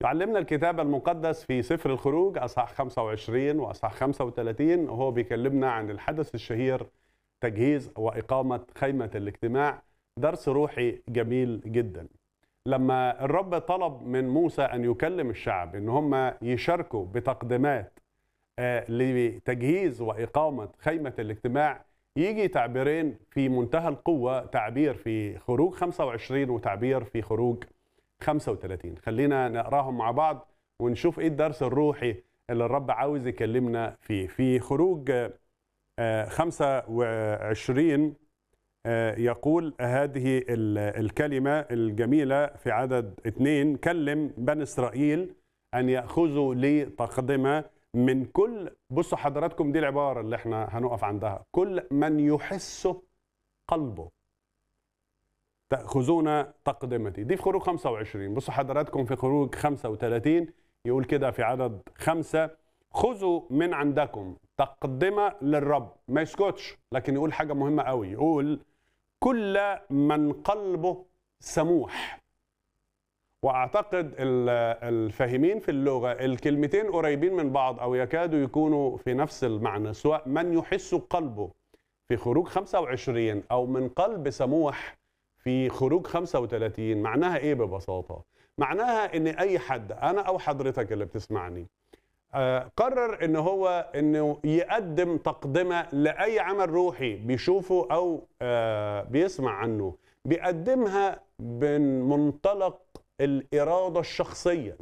يعلمنا الكتاب المقدس في سفر الخروج اصحاح 25 واصحاح 35 وهو بيكلمنا عن الحدث الشهير تجهيز واقامه خيمه الاجتماع درس روحي جميل جدا لما الرب طلب من موسى ان يكلم الشعب ان هم يشاركوا بتقديمات آه، لتجهيز واقامه خيمه الاجتماع يجي تعبيرين في منتهى القوه تعبير في خروج 25 وتعبير في خروج 35 خلينا نقراهم مع بعض ونشوف ايه الدرس الروحي اللي الرب عاوز يكلمنا فيه في خروج آه، 25 آه، يقول هذه ال- الكلمة الجميلة في عدد اثنين كلم بني إسرائيل أن يأخذوا لي تقدمة من كل بصوا حضراتكم دي العبارة اللي احنا هنقف عندها كل من يحس قلبه تأخذون تقدمتي دي في خروج 25 بصوا حضراتكم في خروج 35 يقول كده في عدد خمسة خذوا من عندكم تقدمة للرب ما يسكتش لكن يقول حاجة مهمة قوي يقول كل من قلبه سموح واعتقد ال- الفاهمين في اللغه الكلمتين قريبين من بعض او يكادوا يكونوا في نفس المعنى سواء من يحس قلبه في خروج 25 او من قلب سموح في خروج 35 معناها ايه ببساطه معناها ان اي حد انا او حضرتك اللي بتسمعني آه، قرر ان هو انه يقدم تقدمه لاي عمل روحي بيشوفه او آه، بيسمع عنه بيقدمها من منطلق الاراده الشخصيه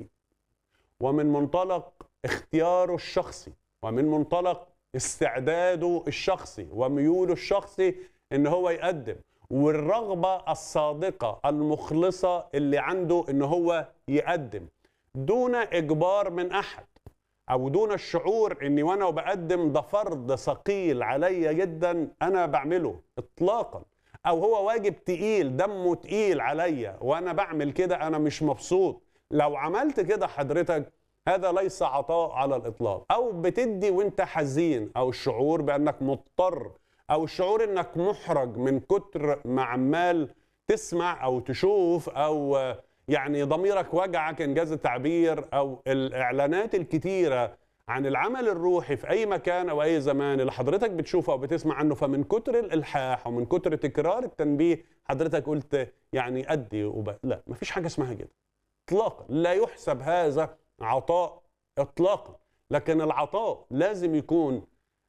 ومن منطلق اختياره الشخصي ومن منطلق استعداده الشخصي وميوله الشخصي ان هو يقدم والرغبه الصادقه المخلصه اللي عنده ان هو يقدم دون اجبار من احد او دون الشعور اني وانا بقدم ده فرض ثقيل عليا جدا انا بعمله اطلاقا او هو واجب تقيل دمه تقيل عليا وانا بعمل كده انا مش مبسوط لو عملت كده حضرتك هذا ليس عطاء على الاطلاق او بتدي وانت حزين او الشعور بانك مضطر او الشعور انك محرج من كتر ما عمال تسمع او تشوف او آه، يعني ضميرك وجعك انجاز التعبير او الاعلانات الكتيره عن العمل الروحي في اي مكان او اي زمان اللي حضرتك بتشوفه او بتسمع عنه فمن كتر الالحاح ومن كتر تكرار التنبيه حضرتك قلت يعني ادي وب... لا مفيش حاجه اسمها كده اطلاقا لا يحسب هذا عطاء اطلاقا لكن العطاء لازم يكون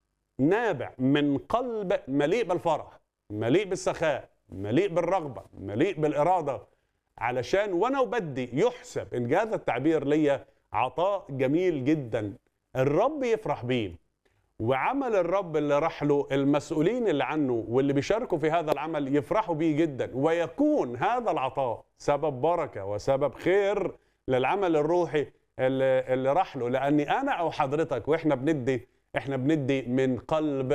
نابع من قلب مليء بالفرح مليء بالسخاء مليء بالرغبه مليء بالاراده علشان وانا وبدي يحسب ان هذا التعبير ليا عطاء جميل جدا الرب يفرح بيه وعمل الرب اللي راح له المسؤولين اللي عنه واللي بيشاركوا في هذا العمل يفرحوا بيه جدا ويكون هذا العطاء سبب بركه وسبب خير للعمل الروحي اللي, اللي راح له لاني انا او حضرتك واحنا بندي احنا بندي من قلب